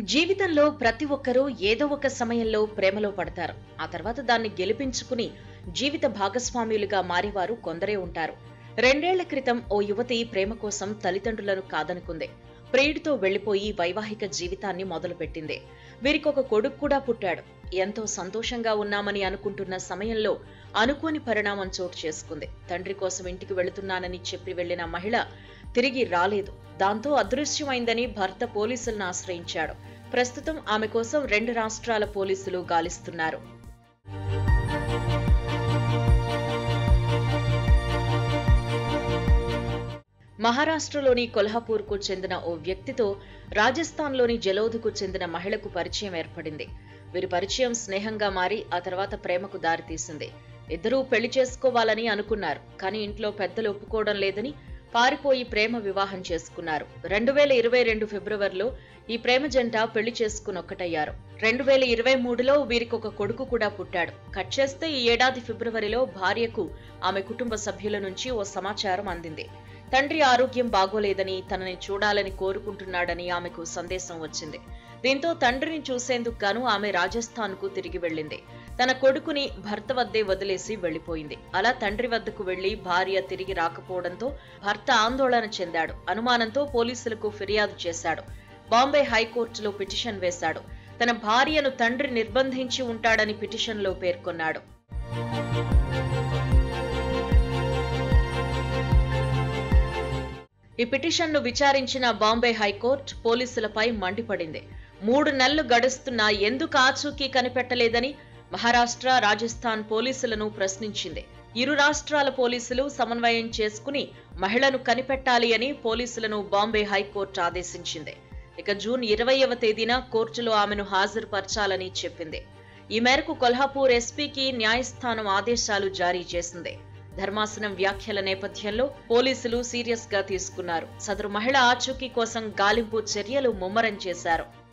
జీవితంలో ప్రతి ఒక్కరూ ఏదో ఒక సమయంలో ప్రేమలో పడతారు ఆ తర్వాత దాన్ని గెలిపించుకుని జీవిత భాగస్వామ్యులుగా మారేవారు కొందరే ఉంటారు రెండేళ్ల క్రితం ఓ యువతి ప్రేమ కోసం తల్లిదండ్రులను కాదనుకుంది ప్రియుడితో వెళ్లిపోయి వైవాహిక జీవితాన్ని మొదలుపెట్టింది వీరికి ఒక కొడుకు కూడా పుట్టాడు ఎంతో సంతోషంగా ఉన్నామని అనుకుంటున్న సమయంలో అనుకోని పరిణామం చోటు చేసుకుంది తండ్రి కోసం ఇంటికి వెళుతున్నానని చెప్పి వెళ్లిన మహిళ తిరిగి రాలేదు దాంతో అదృశ్యమైందని భర్త పోలీసులను ఆశ్రయించాడు ప్రస్తుతం ఆమె కోసం రెండు రాష్ట్రాల పోలీసులు గాలిస్తున్నారు మహారాష్ట్రలోని కొల్హాపూర్కు చెందిన ఓ వ్యక్తితో రాజస్థాన్లోని జలోధుకు చెందిన మహిళకు పరిచయం ఏర్పడింది వీరి పరిచయం స్నేహంగా మారి ఆ తర్వాత ప్రేమకు దారితీసింది ఇద్దరూ పెళ్లి చేసుకోవాలని అనుకున్నారు కానీ ఇంట్లో పెద్దలు ఒప్పుకోవడం లేదని పారిపోయి ప్రేమ వివాహం చేసుకున్నారు రెండు వేల ఇరవై రెండు ఫిబ్రవరిలో ఈ ప్రేమ జంట పెళ్లి చేసుకుని ఒక్కటయ్యారు రెండు వేల ఇరవై మూడులో వీరికి ఒక కొడుకు కూడా పుట్టాడు కట్ చేస్తే ఈ ఏడాది ఫిబ్రవరిలో భార్యకు ఆమె కుటుంబ సభ్యుల నుంచి ఓ సమాచారం అందింది తండ్రి ఆరోగ్యం బాగోలేదని తనని చూడాలని కోరుకుంటున్నాడని ఆమెకు సందేశం వచ్చింది దీంతో తండ్రిని చూసేందుకు గాను ఆమె రాజస్థాన్కు తిరిగి వెళ్ళింది తన కొడుకుని భర్త వద్దే వదిలేసి వెళ్లిపోయింది అలా తండ్రి వద్దకు వెళ్లి భార్య తిరిగి రాకపోవడంతో భర్త ఆందోళన చెందాడు అనుమానంతో పోలీసులకు ఫిర్యాదు చేశాడు బాంబే హైకోర్టులో పిటిషన్ వేశాడు తన భార్యను తండ్రి నిర్బంధించి ఉంటాడని పిటిషన్లో పేర్కొన్నాడు ఈ పిటిషన్ను విచారించిన బాంబే హైకోర్టు పోలీసులపై మండిపడింది మూడు నెలలు గడుస్తున్నా ఎందుకు ఆచూకీ కనిపెట్టలేదని మహారాష్ట్ర రాజస్థాన్ పోలీసులను ప్రశ్నించింది ఇరు రాష్ట్రాల పోలీసులు సమన్వయం చేసుకుని మహిళను కనిపెట్టాలి అని పోలీసులను బాంబే హైకోర్టు ఆదేశించింది ఇక జూన్ ఇరవైవ తేదీన కోర్టులో ఆమెను హాజరుపరచాలని చెప్పింది ఈ మేరకు కొల్హాపూర్ ఎస్పీకి న్యాయస్థానం ఆదేశాలు జారీ చేసింది ధర్మాసనం వ్యాఖ్యల నేపథ్యంలో పోలీసులు సీరియస్ గా తీసుకున్నారు సదరు మహిళ ఆచూకీ కోసం గాలింపు చర్యలు ముమ్మరం చేశారు